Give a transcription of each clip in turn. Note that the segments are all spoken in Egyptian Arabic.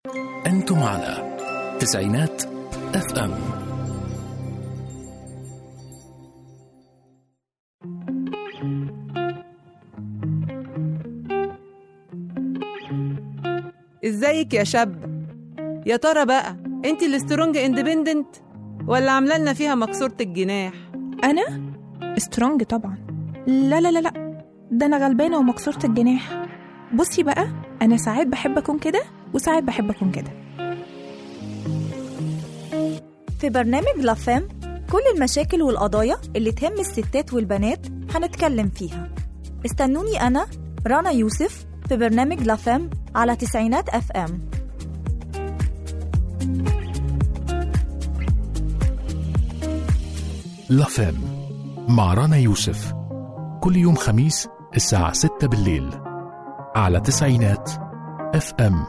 أنتم على تسعينات اف ام ازيك يا شاب يا ترى بقى انت السترونج اندبندنت ولا عامله لنا فيها مكسوره الجناح انا سترونج طبعا لا لا لا لا ده انا غلبانه ومكسوره الجناح بصي بقى انا ساعات بحب اكون كده وساعات بحب اكون كده في برنامج لافام كل المشاكل والقضايا اللي تهم الستات والبنات هنتكلم فيها استنوني أنا رنا يوسف في برنامج لافام على تسعينات أف أم لافام مع رنا يوسف كل يوم خميس الساعة 6 بالليل على تسعينات اف ام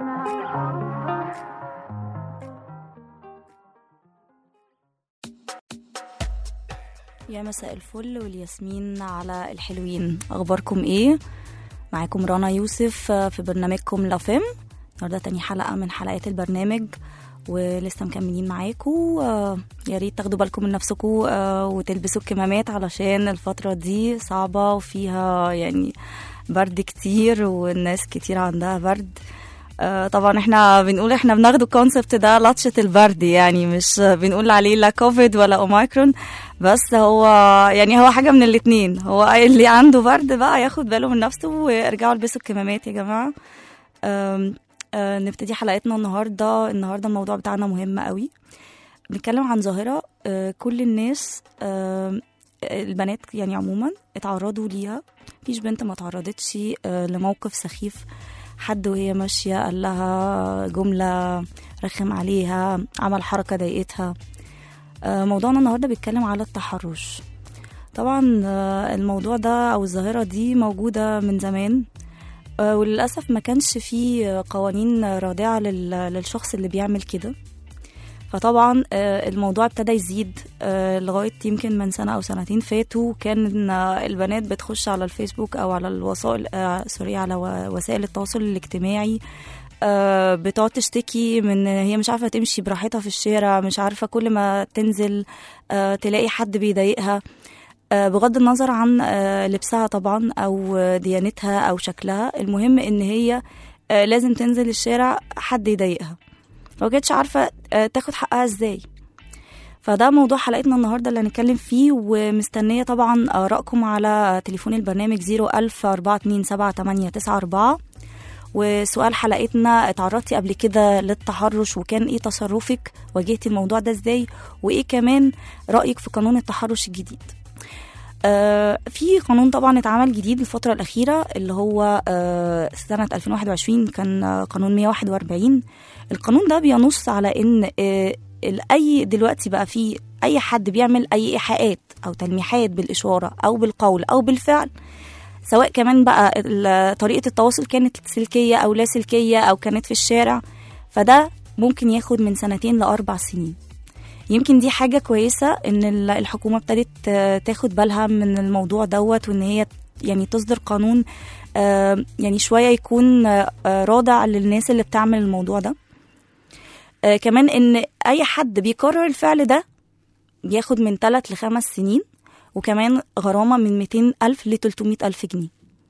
يا مساء الفل والياسمين على الحلوين اخباركم ايه معاكم رنا يوسف في برنامجكم لافم النهارده تاني حلقه من حلقات البرنامج ولسه مكملين معاكم يا ريت تاخدوا بالكم من نفسكم وتلبسوا الكمامات علشان الفتره دي صعبه وفيها يعني برد كتير والناس كتير عندها برد آه، طبعا احنا بنقول احنا بناخد الكونسبت ده لطشة البرد يعني مش بنقول عليه لا كوفيد ولا اوميكرون بس هو يعني هو حاجة من الاتنين هو اللي عنده برد بقى ياخد باله من نفسه وارجعوا البسوا الكمامات يا جماعة آم، آه، نبتدي حلقتنا النهاردة النهاردة الموضوع بتاعنا مهم قوي بنتكلم عن ظاهرة آه، كل الناس آم، البنات يعني عموما اتعرضوا ليها مفيش بنت ما تعرضتش آه، لموقف سخيف حد وهي ماشية قال لها جملة رخم عليها عمل حركة ضايقتها آه، موضوعنا النهاردة بيتكلم على التحرش طبعا آه، الموضوع ده أو الظاهرة دي موجودة من زمان آه، وللأسف ما كانش فيه قوانين رادعة لل- للشخص اللي بيعمل كده فطبعا آه، الموضوع ابتدى يزيد آه، لغاية يمكن من سنة أو سنتين فاتوا كان آه، البنات بتخش على الفيسبوك أو على الوسائل آه، سوري على و- وسائل التواصل الاجتماعي آه، بتقعد تشتكي من هي مش عارفة تمشي براحتها في الشارع مش عارفة كل ما تنزل آه، تلاقي حد بيضايقها آه، بغض النظر عن آه، لبسها طبعا أو آه، ديانتها أو شكلها المهم إن هي آه، لازم تنزل الشارع حد يضايقها ما كانتش عارفة آه، تاخد حقها ازاي فده موضوع حلقتنا النهاردة اللي هنتكلم فيه ومستنية طبعا آرائكم على تليفون البرنامج 01000 427 وسؤال حلقتنا اتعرضتي قبل كده للتحرش وكان ايه تصرفك واجهتي الموضوع ده ازاي وايه كمان رأيك في قانون التحرش الجديد آه في قانون طبعا اتعمل جديد الفترة الأخيرة اللي هو آه سنة 2021 كان آه، قانون 141 القانون ده بينص على إن آه ال- أي دلوقتي بقى في أي حد بيعمل أي إيحاءات أو تلميحات بالإشارة أو بالقول أو بالفعل سواء كمان بقى ال- طريقة التواصل كانت سلكية أو لا سلكية أو كانت في الشارع فده ممكن ياخد من سنتين لأربع سنين يمكن دي حاجة كويسة إن ال- الحكومة ابتدت آه، تاخد بالها من الموضوع دوت وإن هي يعني تصدر قانون آه، يعني شوية يكون آه، آه، رادع للناس اللي بتعمل الموضوع ده آه، كمان إن أي حد بيكرر الفعل ده بياخد من 3 لخمس سنين وكمان غرامة من 200 ألف ل 300 ألف جنيه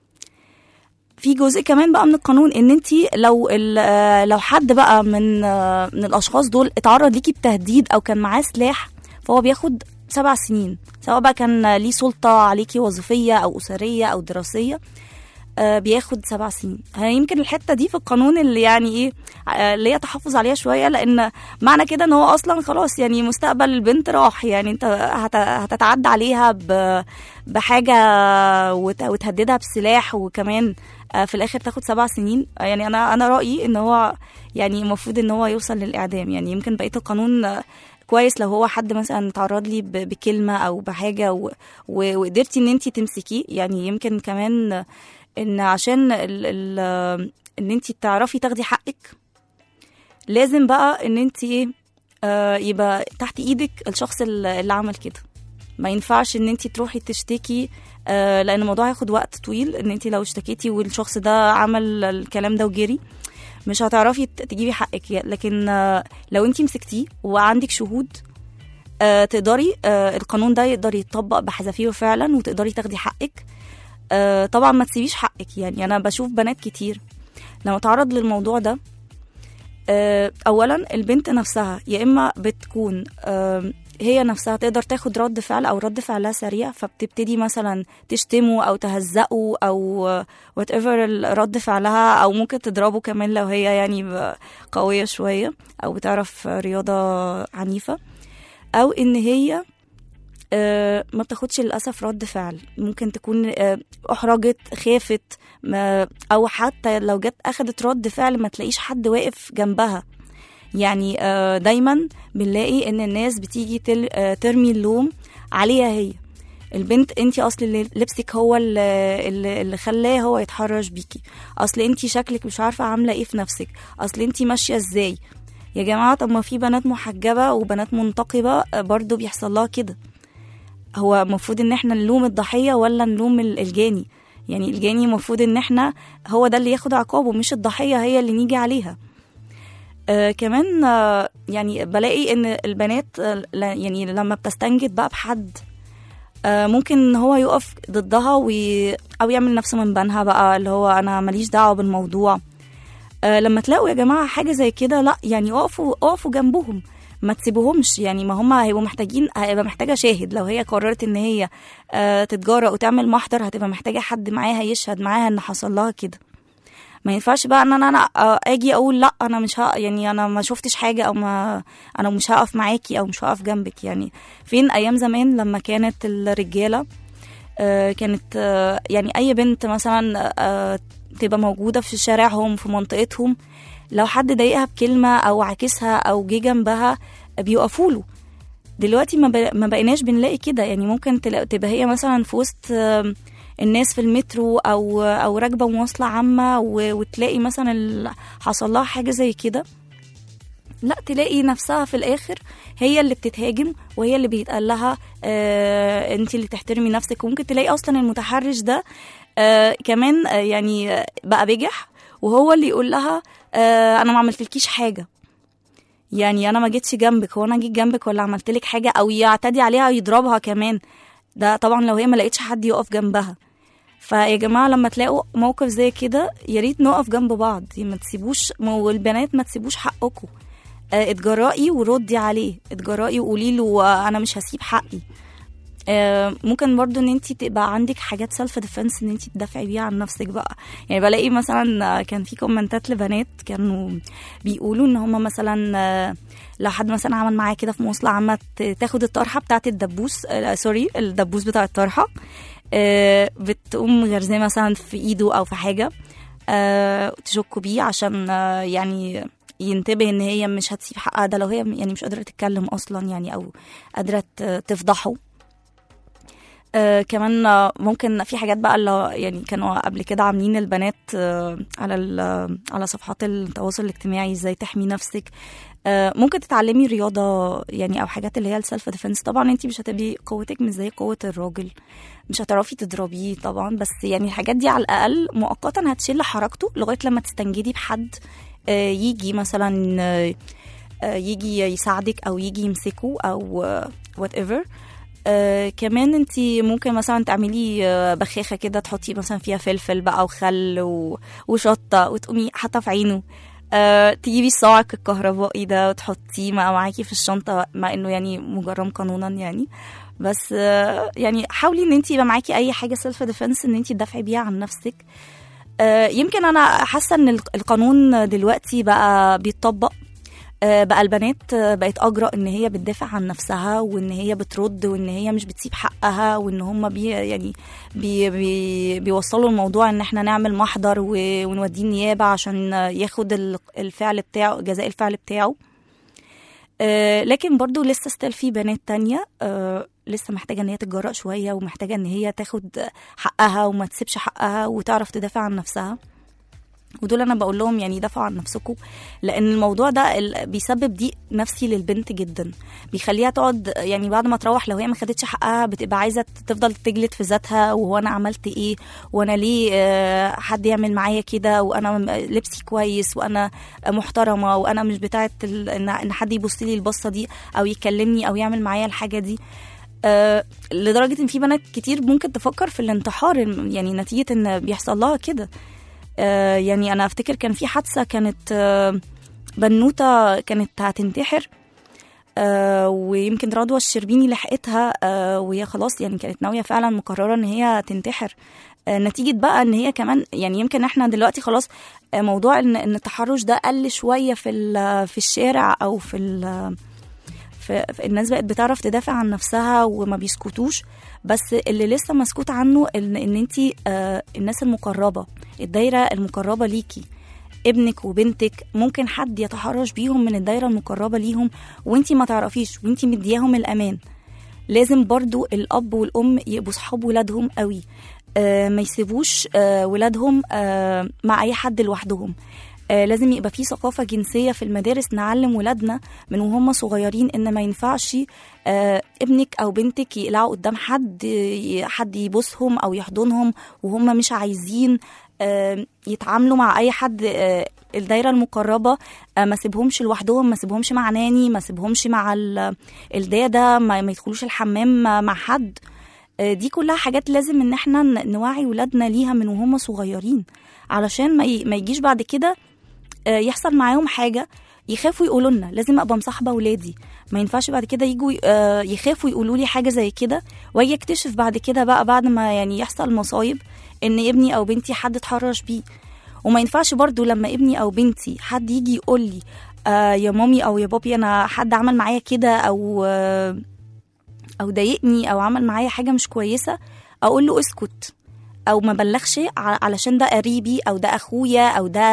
في جزء كمان بقى من القانون ان انت لو ال- آه، لو حد بقى من آه، من الاشخاص دول اتعرض ليكي بتهديد او كان معاه سلاح فهو بياخد سبع سنين سواء بقى كان ليه سلطة عليكي وظيفية أو أسرية أو دراسية آه، بياخد سبع سنين آه، يمكن الحتة دي في القانون اللي يعني إيه آه، اللي هي تحفظ عليها شوية لأن معنى كده إن هو أصلا خلاص يعني مستقبل البنت راح يعني أنت هت- هتتعدى عليها ب- بحاجة وت- وتهددها بسلاح وكمان آه، في الآخر تاخد سبع سنين آه، يعني أنا أنا رأيي إن هو يعني المفروض إن هو يوصل للإعدام يعني يمكن بقية القانون آه، كويس لو هو حد مثلا اتعرض لي ب- بكلمه او بحاجه و... و... وقدرتي ان انت تمسكيه يعني يمكن كمان ان عشان ال... ال... ان انت تعرفي تاخدي حقك لازم بقى ان انت ايه آه يبقى تحت ايدك الشخص اللي اللي عمل كده ما ينفعش ان انت تروحي تشتكي آه لان الموضوع هياخد وقت طويل ان انت لو اشتكيتي والشخص ده عمل الكلام ده وجري مش هتعرفي ت- تجيبي حقك لكن آه، لو انت مسكتيه وعندك شهود آه، تقدري آه، القانون ده يقدر يتطبق بحذافيره فعلا وتقدري تاخدي حقك آه، طبعا ما تسيبيش حقك يعني انا بشوف بنات كتير لما تعرض للموضوع ده آه، اولا البنت نفسها يا اما بتكون آم، هي نفسها تقدر تاخد رد فعل او رد فعلها سريع فبتبتدي مثلا تشتمه او تهزقه او وات ايفر رد فعلها او ممكن تضربه كمان لو هي يعني ب- قويه شويه او بتعرف رياضه عنيفه او ان هي آه، ما بتاخدش للاسف رد فعل ممكن تكون آه، احرجت خافت ما او حتى لو جت اخدت رد فعل ما تلاقيش حد واقف جنبها يعني آه، دايما بنلاقي ان الناس بتيجي تل- آه، ترمي اللوم عليها هي البنت انت اصل اللي لبسك هو اللي, اللي اللي خلاه هو يتحرش بيكي اصل انت شكلك مش عارفه عامله ايه في نفسك اصل انت ماشيه ازاي يا جماعه طب ما في بنات محجبه وبنات منتقبه آه، برضو بيحصل لها كده هو المفروض ان احنا نلوم الضحيه ولا نلوم ال- الجاني يعني الجاني المفروض ان احنا هو ده اللي ياخد عقابه مش الضحيه هي اللي نيجي عليها آه كمان آه يعني بلاقي ان البنات آه ل- يعني لما بتستنجد بقى بحد آه ممكن ان هو يقف ضدها وي او يعمل نفسه من بنها بقى اللي هو انا ماليش دعوه بالموضوع آه لما تلاقوا يا جماعه حاجه زي كده لا يعني اقفوا اقفوا جنبهم ما تسيبوهمش يعني ما هم هيبقوا محتاجين هيبقى محتاجه شاهد لو هي قررت ان هي آه تتجرأ وتعمل محضر هتبقى محتاجه حد معاها يشهد معاها ان حصل لها كده ما ينفعش بقى ان انا انا آه، اجي اقول لا انا مش ها يعني انا ما شفتش حاجه او ما انا مش هقف معاكي او مش هقف جنبك يعني فين ايام زمان لما كانت الرجاله آه، كانت آه، يعني اي بنت مثلا آه، تبقى موجوده في شارعهم في منطقتهم لو حد ضايقها بكلمه او عاكسها او جه جنبها بيوقفوا له دلوقتي ما ب- ما بقيناش بنلاقي كده يعني ممكن تلا- تبقى هي مثلا في وسط آم، الناس في المترو او او راكبه مواصله عامه و- وتلاقي مثلا ال- حصل لها حاجه زي كده لا تلاقي نفسها في الاخر هي اللي بتتهاجم وهي اللي بيتقال لها آه انت اللي تحترمي نفسك وممكن تلاقي اصلا المتحرش ده آه كمان آه يعني آه، بقى بجح وهو اللي يقول لها آه انا ما عملتلكيش حاجه يعني انا ما جيتش جنبك هو انا جيت جنبك ولا عملت لك حاجه او يعتدي عليها يضربها كمان ده طبعا لو هي ما لقيتش حد يقف جنبها فيا جماعه لما تلاقوا موقف زي كده يا ريت نقف جنب بعض يعني ما تسيبوش ما هو البنات ما تسيبوش حقكم آه، اتجرأي وردي عليه اتجرأي وقولي له آه، انا مش هسيب حقي آه، ممكن برضو ان انت تبقى عندك حاجات سيلف ديفense ان انت تدافعي بيها عن نفسك بقى يعني بلاقي مثلا آه، كان في كومنتات لبنات كانوا بيقولوا ان هم مثلا آه، لو حد مثلا عمل معايا كده في مواصله عامه ت- تاخد الطرحه بتاعت الدبوس آه، سوري الدبوس بتاع الطرحه آه، بتقوم غرزاه مثلا في ايده او في حاجه آه، تشكوا بيه عشان آه، يعني ينتبه ان هي مش هتسيب حقها ده لو هي يعني مش قادره تتكلم اصلا يعني او قادره ت- تفضحه آه كمان آه، ممكن في حاجات بقى اللي يعني كانوا قبل كده عاملين البنات آه على ال- على صفحات التواصل الاجتماعي ازاي تحمي نفسك آه ممكن تتعلمي رياضه يعني او حاجات اللي هي السيلف ديفense طبعا انت مش هتبقي قوتك مش زي قوه الراجل مش هتعرفي تضربيه طبعا بس يعني الحاجات دي على الاقل مؤقتا هتشيل حركته لغايه لما تستنجدي بحد آه يجي مثلا آه آه، يجي يساعدك او يجي يمسكه او وات ايفر آه كمان انت ممكن مثلا تعملي آه بخاخه كده تحطي مثلا فيها فلفل بقى وخل و... وشطه وتقومي حاطه في عينه آه تجيبي الصاعق الكهربائي ده وتحطيه مع معاكي في الشنطه مع انه يعني مجرم قانونا يعني بس آه يعني حاولي ان انت يبقى معاكي اي حاجه سيلف ديفense ان انت تدافعي بيها عن نفسك آه يمكن انا حاسه ان الق- القانون دلوقتي بقى بيتطبق آه، بقى البنات آه، بقت اجرأ ان هي بتدافع عن نفسها وان هي بترد وان هي مش بتسيب حقها وان هم بي يعني بي بي بيوصلوا الموضوع ان احنا نعمل محضر و- ونوديه النيابه عشان آه، ياخد ال- الفعل بتاعه جزاء الفعل بتاعه آه، لكن برضو لسه ستيل في بنات تانية آه، لسه محتاجة ان هي تتجرأ شوية ومحتاجة ان هي تاخد حقها وما تسيبش حقها وتعرف تدافع عن نفسها ودول انا بقول لهم يعني دافعوا عن نفسكم لان الموضوع ده ال- بيسبب ضيق نفسي للبنت جدا بيخليها تقعد يعني بعد ما تروح لو هي ما خدتش حقها بتبقى عايزه تفضل تجلد في ذاتها وهو انا عملت ايه وانا ليه آه، حد يعمل معايا كده وانا م- لبسي كويس وانا محترمه وانا مش بتاعه ال- ان إن حد يبص لي البصه دي او يكلمني او يعمل معايا الحاجه دي آه، لدرجه ان في بنات كتير ممكن تفكر في الانتحار يعني نتيجه ان بيحصل لها كده آه، يعني انا افتكر كان في حادثه كانت آه، بنوته كانت هتنتحر آه، ويمكن رضوى الشربيني لحقتها آه، وهي خلاص يعني كانت ناويه فعلا مقرره ان هي تنتحر آه، نتيجه بقى ان هي كمان يعني يمكن احنا دلوقتي خلاص آه، موضوع ان ان التحرش ده قل شويه في ال- في الشارع او في ال- في في- الناس بقت بتعرف تدافع عن نفسها وما بيسكتوش بس اللي لسه مسكوت عنه ان ان انت الناس المقربه الدايره المقربه ليكي ابنك وبنتك ممكن حد يتحرش بيهم من الدايره المقربه ليهم وانت ما تعرفيش وانت مدياهم الامان لازم برضو الاب والام يبقوا صحاب ولادهم قوي آه ما يسيبوش آه ولادهم آه مع اي حد لوحدهم آه لازم يبقى في ثقافة جنسية في المدارس نعلم ولادنا من وهم صغيرين إن ما ينفعش آه ابنك أو بنتك يقلعوا قدام حد ي- حد يبوسهم أو يحضنهم وهم مش عايزين آه يتعاملوا مع أي حد آه الدايرة المقربة آه ما سيبهمش لوحدهم ما سيبهمش مع ناني ما سيبهمش مع ال- الدادة ما, ما يدخلوش الحمام مع حد آه، دي كلها حاجات لازم ان احنا ن- نوعي ولادنا ليها من وهم صغيرين علشان ما ي- ما يجيش بعد كده آه، يحصل معاهم حاجه يخافوا يقولوا لنا لازم ابقى مصاحبه ولادي ما ينفعش بعد كده يجوا آه، يخافوا يقولوا لي حاجه زي كده واجي اكتشف بعد كده بقى بعد ما يعني يحصل مصايب ان ابني او بنتي حد اتحرش بيه وما ينفعش برضو لما ابني او بنتي حد يجي يقول لي آه يا مامي او يا بابي انا حد عمل معايا كده او آه او ضايقني او عمل معايا حاجه مش كويسه اقول له اسكت او ما بلغش ع- علشان ده قريبي او ده اخويا او ده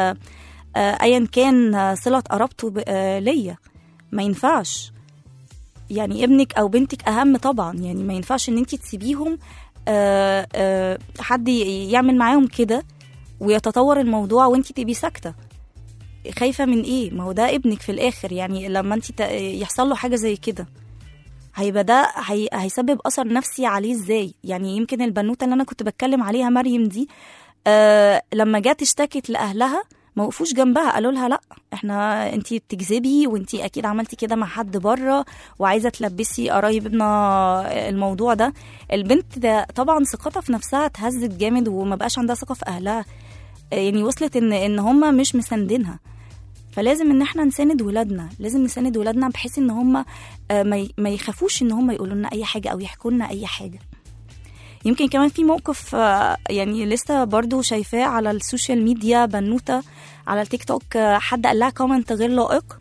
آه، ايا كان آه، صله قرابته ب- آه، ليا ما ينفعش يعني ابنك او بنتك اهم طبعا يعني ما ينفعش ان انت تسيبيهم آه، آه، حد ي- يعمل معاهم كده ويتطور الموضوع وانت تبقي ساكته خايفه من ايه ما هو ده ابنك في الاخر يعني لما انت ت- يحصل له حاجه زي كده هيبقى ده هي... هيسبب اثر نفسي عليه ازاي يعني يمكن البنوته اللي انا كنت بتكلم عليها مريم دي آه لما جت اشتكت لاهلها ما وقفوش جنبها قالوا لها لا احنا انت بتكذبي وانت اكيد عملتي كده مع حد بره وعايزه تلبسي قرايب ابنها الموضوع ده البنت ده طبعا ثقتها في نفسها اتهزت جامد وما بقاش عندها ثقه في اهلها آه، يعني وصلت ان ان هم مش مساندينها فلازم ان احنا نساند ولادنا لازم نساند ولادنا بحيث ان هم آه، ما ي- ما يخافوش ان هم يقولوا لنا اي حاجه او يحكوا لنا اي حاجه يمكن كمان في موقف آه، يعني لسه برضو شايفاه على السوشيال ميديا بنوته على التيك توك آه، حد قال لها كومنت غير لائق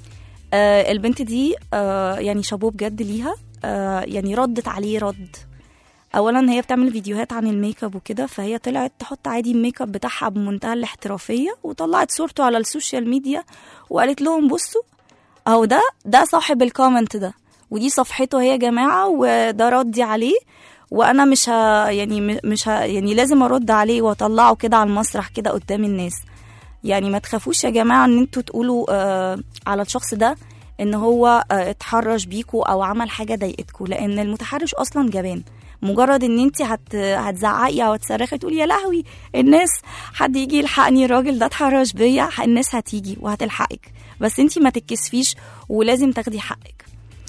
آه، البنت دي آه، يعني شابوه بجد ليها آه، يعني ردت عليه رد اولا هي بتعمل فيديوهات عن الميك اب وكده فهي طلعت تحط عادي الميك اب بتاعها بمنتهى الاحترافيه وطلعت صورته على السوشيال ميديا وقالت لهم بصوا اهو ده ده صاحب الكومنت ده ودي صفحته هي يا جماعه وده ردي عليه وانا مش ه... يعني م- مش ه... يعني لازم ارد عليه واطلعه كده على المسرح كده قدام الناس يعني ما تخافوش يا جماعه ان انتوا تقولوا آه على الشخص ده ان هو آه اتحرش بيكوا او عمل حاجه ضايقتكوا لان المتحرش اصلا جبان مجرد ان انت هت... هتزعقي او هتصرخي تقولي يا لهوي الناس حد يجي يلحقني الراجل ده اتحرش بيا الناس هتيجي وهتلحقك بس انت ما تتكسفيش ولازم تاخدي حقك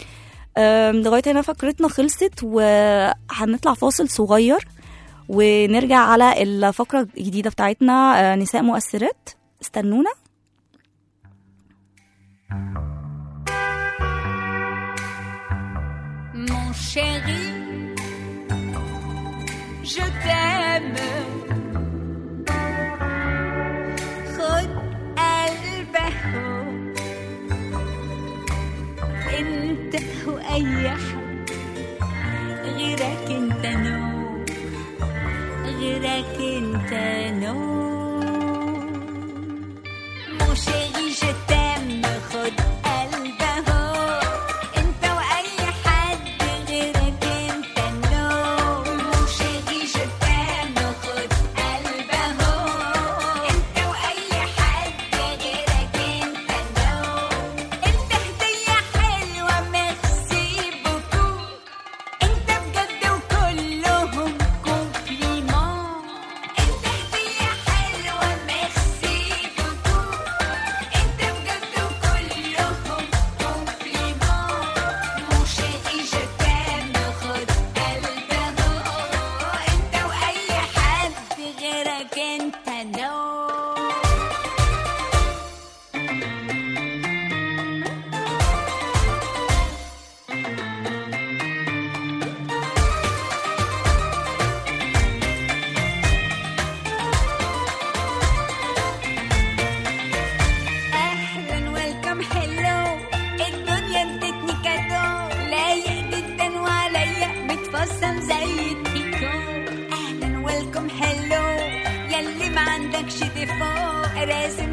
أم، لغايه هنا فقرتنا خلصت وهنطلع فاصل صغير ونرجع على الفقره الجديده بتاعتنا آه، نساء مؤثرات استنونا Mon chéri, je t'aime. خد قلبه انت واي حد غيرك انت نو غيرك انت نو Mon chéri, je t'aime. خد قلبه انت واي حد غيرك انت نو Mon chéri, je t'aime. خد قلبه انت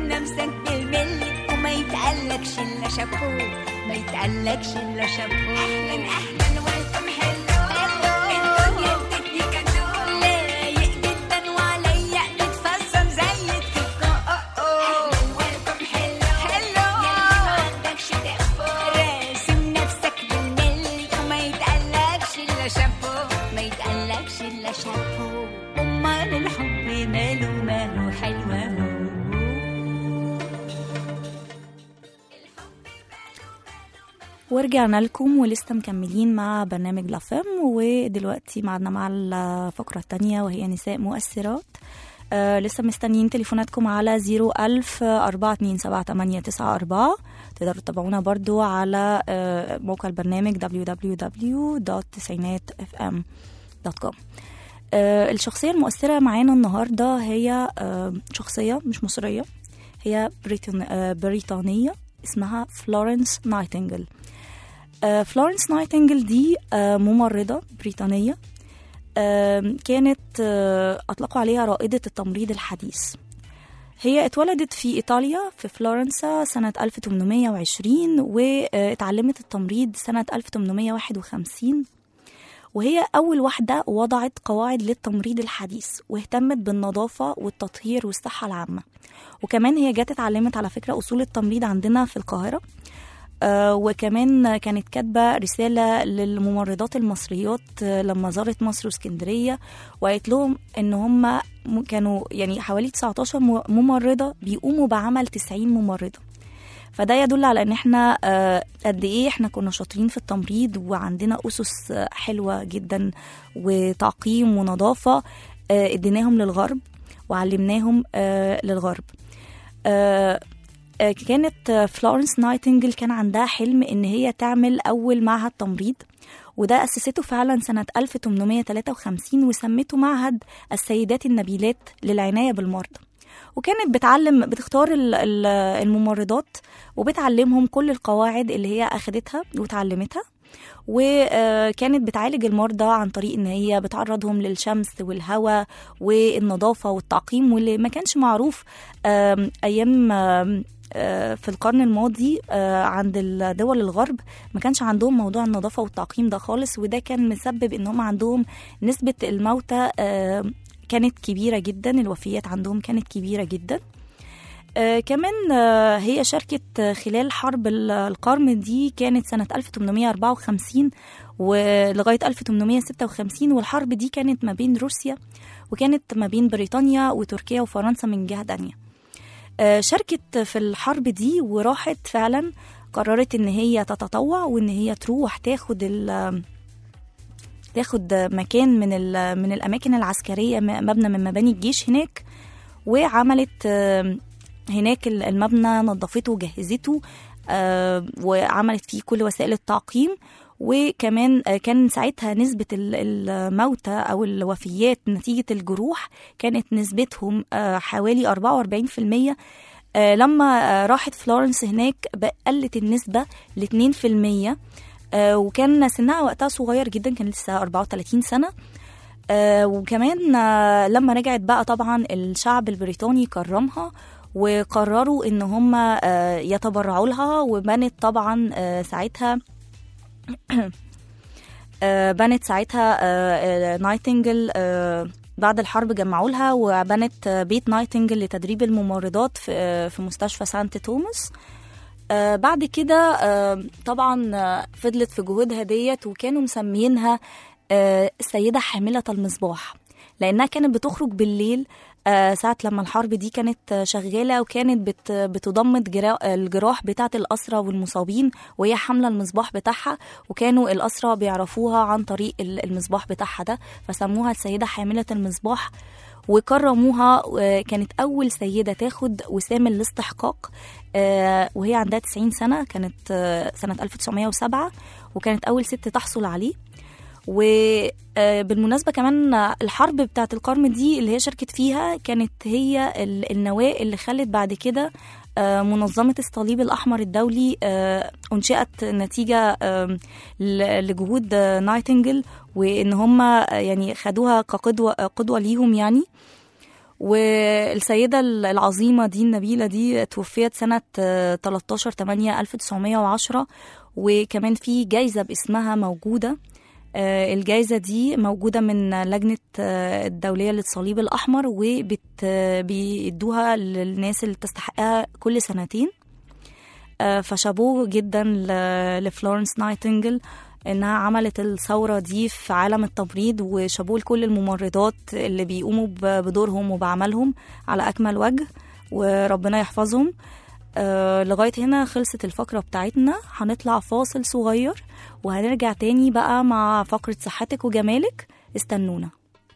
نفسك بالملي وما يتقلكش الا شابو ما يتقلكش الا شابو اهلا اهلا ويلكم هلو الدنيا ادتني كادو لايق جدا وعليا تتفصل زي الكيكو اهلا ويلكم هلو هلو يلي ما عندكش تقفو راسم نفسك بالملي وما يتقلكش الا شابو ما يتقلكش الا شابو امال الحب ماله ماله حلو اهو ورجعنا لكم ولسه مكملين مع برنامج لافم ودلوقتي معنا مع الفقرة التانية وهي نساء مؤثرات آه لسه مستنيين تليفوناتكم على 01000 427 تقدروا تتابعونا برضو على آه موقع البرنامج www.تسعيناتfm.com آه الشخصية المؤثرة معانا النهاردة هي آه شخصية مش مصرية هي بريطان آه بريطانية اسمها فلورنس نايتنجل آه، فلورنس نايتنجل دي آه، ممرضة بريطانية آه، كانت آه، أطلقوا عليها رائدة التمريض الحديث هي اتولدت في إيطاليا في فلورنسا سنة 1820 واتعلمت التمريض سنة 1851 وهي أول واحدة وضعت قواعد للتمريض الحديث واهتمت بالنظافة والتطهير والصحة العامة وكمان هي جت اتعلمت على فكرة أصول التمريض عندنا في القاهرة آه، وكمان كانت كاتبة رسالة للممرضات المصريات آه، لما زارت مصر واسكندرية وقالت لهم ان هم م- كانوا يعني حوالي 19 م- ممرضة بيقوموا بعمل 90 ممرضة فده يدل على ان احنا آه، قد ايه احنا كنا شاطرين في التمريض وعندنا اسس آه، حلوة جدا وتعقيم ونظافة آه، اديناهم للغرب وعلمناهم آه، للغرب آه، آه، كانت آه، فلورنس نايتنجل كان عندها حلم ان هي تعمل اول معهد تمريض وده أسسته فعلا سنة 1853 وسمته معهد السيدات النبيلات للعناية بالمرضى وكانت بتعلم بتختار ال- ال- الممرضات وبتعلمهم كل القواعد اللي هي أخدتها وتعلمتها وكانت بتعالج المرضى عن طريق ان هي بتعرضهم للشمس والهواء والنظافه والتعقيم واللي ما كانش معروف آم، ايام آم، آه، في القرن الماضي آه، عند الدول الغرب ما كانش عندهم موضوع النظافه والتعقيم ده خالص وده كان مسبب ان هم عندهم نسبه الموتى آه، كانت كبيره جدا الوفيات عندهم كانت كبيره جدا آه كمان آه هي شاركت آه، خلال حرب ال- القرم دي كانت سنة 1854 ولغاية 1856 والحرب دي كانت ما بين روسيا وكانت ما بين بريطانيا وتركيا وفرنسا من جهة تانية آه، شاركت في الحرب دي وراحت فعلا قررت ان هي تتطوع وان هي تروح تاخد ال تاخد مكان من ال- من الاماكن العسكريه م- مبنى من مباني الجيش هناك وعملت آه، هناك ال- المبنى نظفته وجهزته آه، وعملت فيه كل وسائل التعقيم وكمان آه، كان ساعتها نسبة ال- الموتى أو الوفيات نتيجة الجروح كانت نسبتهم آه، حوالي 44% آه، لما آه، راحت فلورنس هناك بقى- قلت النسبة ل 2% آه، وكان سنها وقتها صغير جدا كان لسه 34 سنة آه، وكمان آه، لما رجعت بقى طبعا الشعب البريطاني كرمها وقرروا ان هم آه، يتبرعوا لها وبنت طبعا آه، ساعتها آه، بنت ساعتها آه، آه، نايتنجل آه، بعد الحرب جمعوا لها وبنت آه، بيت نايتنجل لتدريب الممرضات في آه، في مستشفى سانت توماس آه، بعد كده آه، طبعا آه، فضلت في جهودها ديت وكانوا مسمينها آه، السيدة حاملة المصباح لأنها كانت بتخرج بالليل آه، ساعة لما الحرب دي كانت آه، شغالة وكانت بت بتضمد جرا- الجراح بتاعة الأسرى والمصابين وهي حاملة المصباح بتاعها وكانوا الأسرى بيعرفوها عن طريق ال- المصباح بتاعها ده فسموها السيدة حاملة المصباح وكرموها آه، كانت أول سيدة تاخد وسام الاستحقاق آه، وهي عندها 90 سنة كانت آه، سنة 1907 وكانت أول ست تحصل عليه وبالمناسبة كمان الحرب بتاعت القرم دي اللي هي شاركت فيها كانت هي ال- النواة اللي خلت بعد كده آه، منظمة الصليب الأحمر الدولي آه، أنشئت نتيجة آم، ل- لجهود آه، نايتنجل وإن هم آه، يعني خدوها كقدوة آه، قدوة ليهم يعني والسيدة العظيمة دي النبيلة دي توفيت سنة آه، 13 8 1910 وكمان في جايزة باسمها موجودة آه، الجايزة دي موجودة من لجنة آه، الدولية للصليب الأحمر وبيدوها للناس اللي تستحقها كل سنتين آه، فشابوه جدا ل- لفلورنس نايتنجل انها عملت الثوره دي في عالم التمريض وشابوه لكل الممرضات اللي بيقوموا ب- بدورهم وبعملهم على اكمل وجه وربنا يحفظهم آه لغايه هنا خلصت الفقره بتاعتنا هنطلع فاصل صغير وهنرجع تاني بقى مع فقره صحتك وجمالك استنونا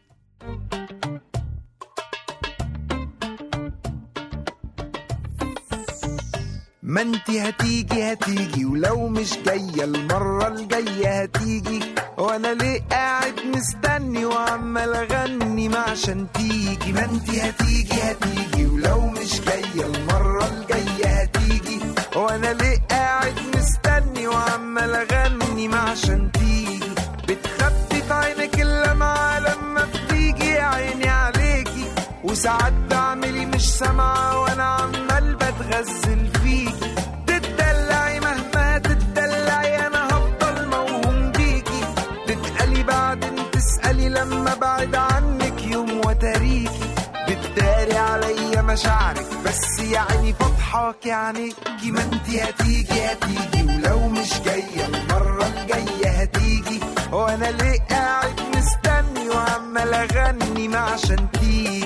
ما انت هتيجي هتيجي ولو مش جاية المرة الجاية هتيجي وانا ليه قاعد مستني وعمال اغني ما عشان تيجي ما انت هتيجي هتيجي ولو مش جاية المرة الجاية هتيجي وانا ليه قاعد مستني وعمال اغني ما عشان تيجي بتخبي في عينك اللمعة لما بتيجي يا عيني عليكي وساعات بعملي مش سامعة وانا عمال بتغزل فيكي تتدلعي مهما تتدلعي انا هفضل موهوم بيكي تتقلي بعدين تسألي لما بعد عنك يوم وتاريكي بتداري عليا مشاعرك بس يا عيني فضحاك عينيكي ما انتي هتيجي هتيجي ولو مش جاية المرة الجاية هتيجي وانا ليه قاعد مستني وعمال اغني ما عشان تيجي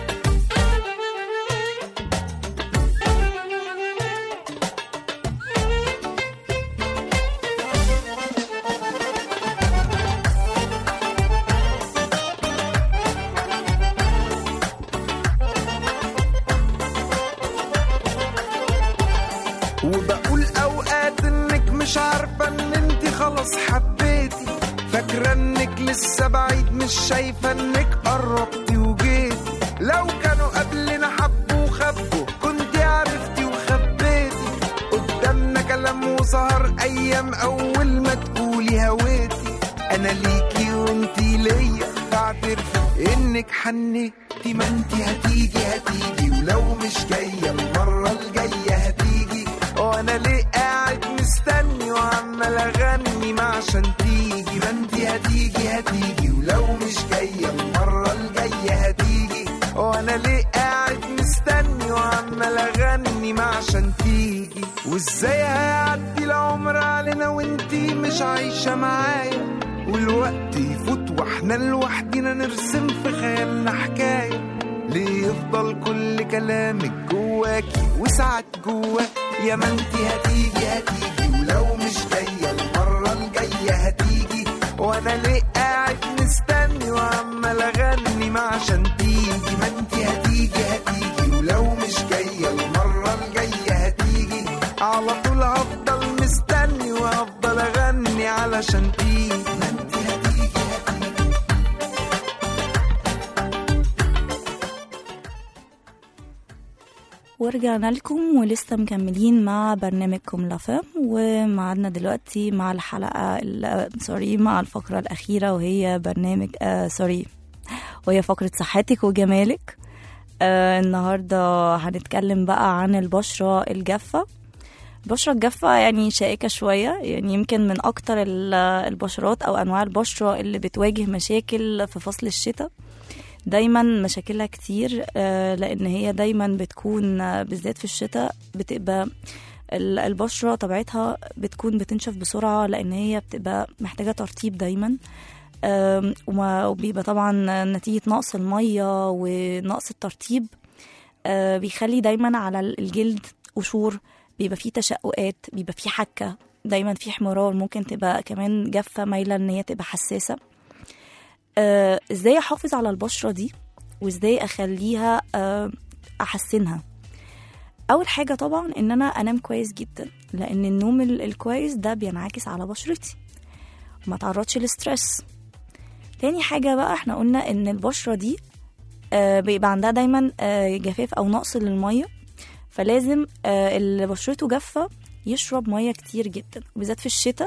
وبقول اوقات انك مش عارفه ان انت خلاص حبيتي فاكره انك لسه بعيد مش شايفه انك قربتي وجيتي لو كانوا قبلنا حبوا وخبوا كنت عرفتي وخبيتي قدامنا كلام وسهر ايام اول ما تقولي هويتي انا ليكي وانتي ليا بعترف انك حنيتي ما انتي هتيجي هتيجي ولو مش جايه المره الجايه هتيجي وانا ليه قاعد مستني وعمال اغني ما عشان تيجي ما انتي هتيجي هتيجي ولو مش جايه المره الجايه هتيجي وانا ليه قاعد مستني وعمال اغني ما عشان تيجي وازاي هيعدي العمر علينا وانتي مش عايشه معايا والوقت يفوت واحنا لوحدينا نرسم في خيالنا حكايه ليه يفضل كل كلامك جواكي وساعات جواك يا ما انتي هتيجي هتيجي ولو مش جايه المره الجايه هتيجي وانا ليه قاعد مستني وعمال اغني ما عشان تيجي ما انتي هتيجي هتيجي ولو مش جايه المره الجايه هتيجي على طول هفضل مستني وهفضل اغني علشان تيجي ما انتي هتيجي هتيجي ورجعنا لكم ولسه مكملين مع برنامجكم لافام ومعادنا دلوقتي مع الحلقة ال- سوري مع الفقرة الأخيرة وهي برنامج آه سوري وهي فقرة صحتك وجمالك آه النهاردة هنتكلم بقى عن البشرة الجافة البشرة الجافة يعني شائكة شوية يعني يمكن من أكتر ال- البشرات أو أنواع البشرة اللي بتواجه مشاكل في فصل الشتاء دايما مشاكلها كتير آه، لان هي دايما بتكون آه، بالذات في الشتاء بتبقى ال- البشرة طبيعتها بتكون بتنشف بسرعة لأن هي بتبقى محتاجة ترطيب دايما آم، وما- وبيبقى طبعا نتيجة نقص المية ونقص الترطيب آه، بيخلي دايما على الجلد قشور بيبقى فيه تشققات بيبقى فيه حكة دايما فيه احمرار ممكن تبقى كمان جافة مايلة ان هي تبقى حساسة آه، ازاي احافظ على البشره دي وازاي اخليها آه، احسنها اول حاجه طبعا ان انا انام كويس جدا لان النوم ال- الكويس ده بينعكس على بشرتي ما تعرضش للستريس تاني حاجه بقى احنا قلنا ان البشره دي آه، بيبقى عندها دايما آه، جفاف او نقص للميه فلازم آه، اللي بشرته جافه يشرب ميه كتير جدا وبالذات في الشتاء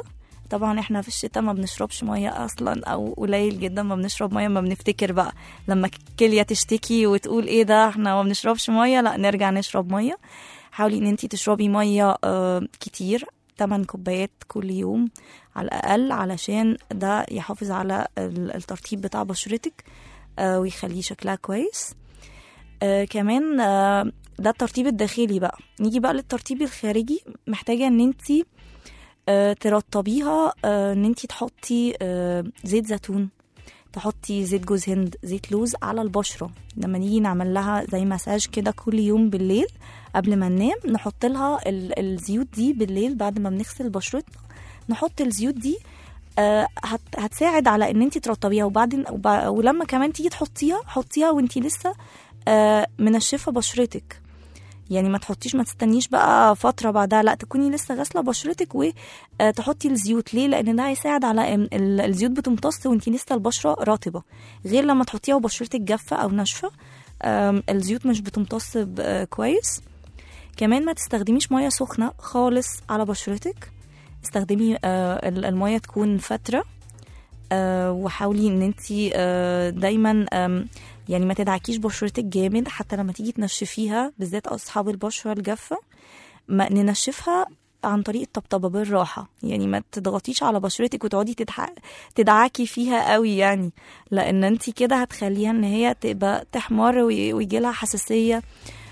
طبعا احنا في الشتاء ما بنشربش ميه اصلا او قليل جدا ما بنشرب ميه ما بنفتكر بقى لما الكليه تشتكي وتقول ايه ده احنا ما بنشربش ميه لا نرجع نشرب ميه حاولي ان انت تشربي ميه آه، كتير 8 كوبايات كل يوم على الاقل علشان ده يحافظ على ال- الترطيب بتاع بشرتك آه، ويخليه شكلها كويس آه كمان آه ده الترطيب الداخلي بقى نيجي بقى للترطيب الخارجي محتاجه ان انت آه ترطبيها آه ان انت تحطي آه زيت زيتون تحطي زيت جوز هند زيت لوز على البشره لما نيجي نعمل لها زي مساج كده كل يوم بالليل قبل ما ننام نحط لها ال- الزيوت دي بالليل بعد ما بنغسل بشرتنا نحط الزيوت دي آه، هت- هتساعد على ان انت ترطبيها وبعدين وب- ولما كمان تيجي تحطيها حطيها وانت لسه آه، منشفه بشرتك يعني ما تحطيش ما تستنيش بقى فتره بعدها لا تكوني لسه غاسله بشرتك وتحطي الزيوت ليه لان ده هيساعد على ان ال- الزيوت بتمتص وانت لسه البشره رطبه غير لما تحطيها وبشرتك جافه او ناشفه آم، الزيوت مش بتمتص ب- آه، كويس كمان ما تستخدميش ميه سخنه خالص على بشرتك استخدمي آه، ال- الميه تكون فتره آه، وحاولي ان انت دايما آم، يعني ما تدعكيش بشرتك جامد حتى لما تيجي تنشفيها بالذات اصحاب البشره الجافه ما ننشفها عن طريق الطبطبه بالراحه يعني ما تضغطيش على بشرتك وتقعدي تدح... تدعكي فيها قوي يعني لان انت كده هتخليها ان هي تبقى تحمر وي- ويجي لها حساسيه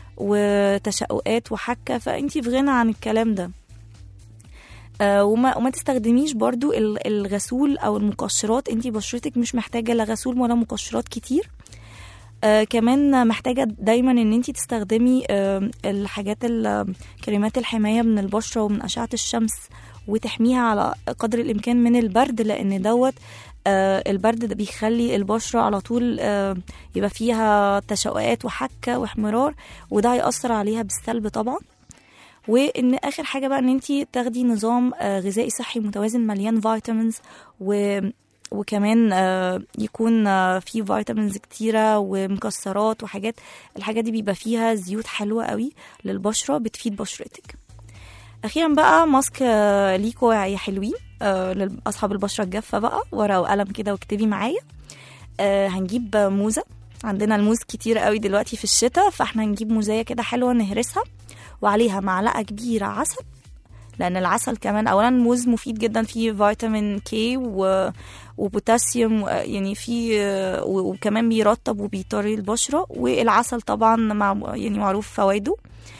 وتشققات وحكه فانت في غنى عن الكلام ده آه، وما وما تستخدميش برضو ال- الغسول او المقشرات انت بشرتك مش محتاجه لا غسول ولا مقشرات كتير آه كمان محتاجه دايما ان انت تستخدمي آه الحاجات ال- كريمات الحمايه من البشره ومن اشعه الشمس وتحميها على قدر الامكان من البرد لان دوت آه البرد ده بيخلي البشره على طول آه يبقى فيها تشققات وحكه واحمرار وده هيأثر عليها بالسلب طبعا وان اخر حاجه بقى ان انت تاخدي نظام آه، غذائي صحي متوازن مليان فيتامينز و وكمان آه، يكون آه، فيه فيتامينز كتيرة ومكسرات وحاجات الحاجات دي بيبقى فيها زيوت حلوة قوي للبشرة بتفيد بشرتك أخيرا بقى ماسك آه، ليكوا يا حلوين آه، لأصحاب البشرة الجافة بقى ورقة وقلم كده واكتبي معايا آه، هنجيب موزة عندنا الموز كتير قوي دلوقتي في الشتاء فاحنا هنجيب موزاية كده حلوة نهرسها وعليها معلقة كبيرة عسل لأن العسل كمان أولا موز مفيد جدا فيه فيتامين كي و... وبوتاسيوم و- يعني فيه و- وكمان بيرطب وبيطري البشرة والعسل طبعا مع يعني معروف فوائده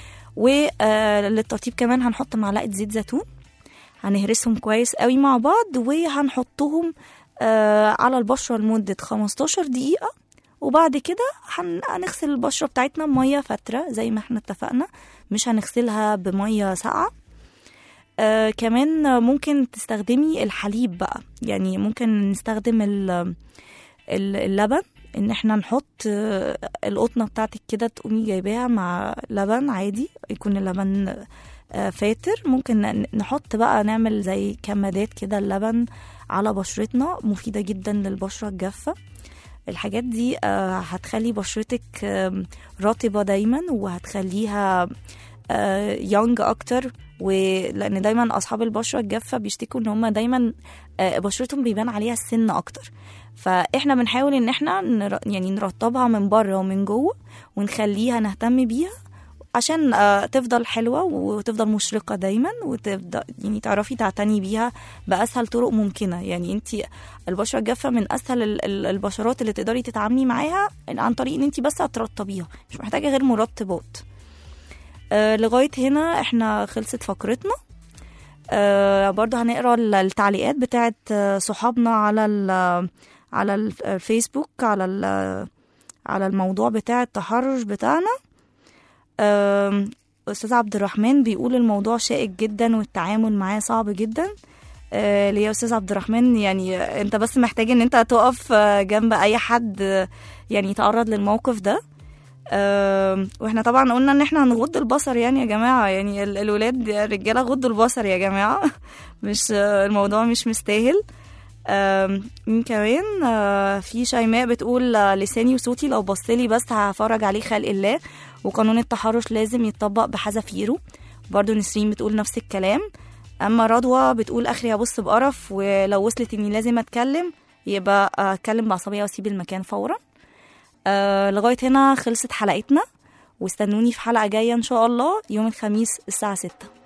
وللترطيب كمان هنحط معلقة زيت زيتون هنهرسهم كويس قوي مع بعض وهنحطهم آه، على البشرة لمدة 15 دقيقة وبعد كده هن- هنغسل البشرة بتاعتنا بمية فترة زي ما احنا اتفقنا مش هنغسلها بمية ساقعة آه كمان ممكن تستخدمي الحليب بقى يعني ممكن نستخدم ال- ال- اللبن ان احنا نحط آه، القطنه بتاعتك كده تقومي جايباها مع لبن عادي يكون اللبن آه، فاتر ممكن ن- نحط بقى نعمل زي كمادات كده اللبن على بشرتنا مفيدة جدا للبشرة الجافة الحاجات دي آه، هتخلي بشرتك آم، رطبة دايما وهتخليها يونج اكتر ولان دايما اصحاب البشره الجافه بيشتكوا ان هم دايما آه، بشرتهم بيبان عليها السن اكتر فاحنا بنحاول ان احنا نر... يعني نرطبها من بره ومن جوه ونخليها نهتم بيها عشان آه، تفضل حلوه وتفضل مشرقه دايما وتفضل يعني تعرفي تعتني بيها باسهل طرق ممكنه يعني انت البشره الجافه من اسهل ال- ال- البشرات اللي تقدري تتعاملي معاها عن طريق ان انت بس هترطبيها مش محتاجه غير مرطبات آه لغايه هنا احنا خلصت فقرتنا آه برضه هنقرا ال- التعليقات بتاعت آه، صحابنا على ال- على ال- الفيسبوك على ال- على الموضوع بتاع التحرش بتاعنا آم، استاذ عبد الرحمن بيقول الموضوع شائك جدا والتعامل معاه صعب جدا آه، ليه يا استاذ عبد الرحمن يعني انت بس محتاج ان انت تقف آه، جنب اي حد آه، يعني يتعرض للموقف ده آم، واحنا طبعا قلنا ان احنا هنغض البصر يعني يا جماعه يعني ال- الولاد الرجاله غضوا البصر يا جماعه مش آه، الموضوع مش مستاهل آم، مين كمان آه، في شيماء بتقول آه، لساني وصوتي لو بصلي بس هفرج عليه خلق الله وقانون التحرش لازم يتطبق بحذافيره برضو نسرين بتقول نفس الكلام اما رضوى بتقول اخري هبص بقرف ولو وصلت اني لازم اتكلم يبقى اتكلم بعصبيه واسيب المكان فورا آه لغايه هنا خلصت حلقتنا واستنوني في حلقه جايه ان شاء الله يوم الخميس الساعه 6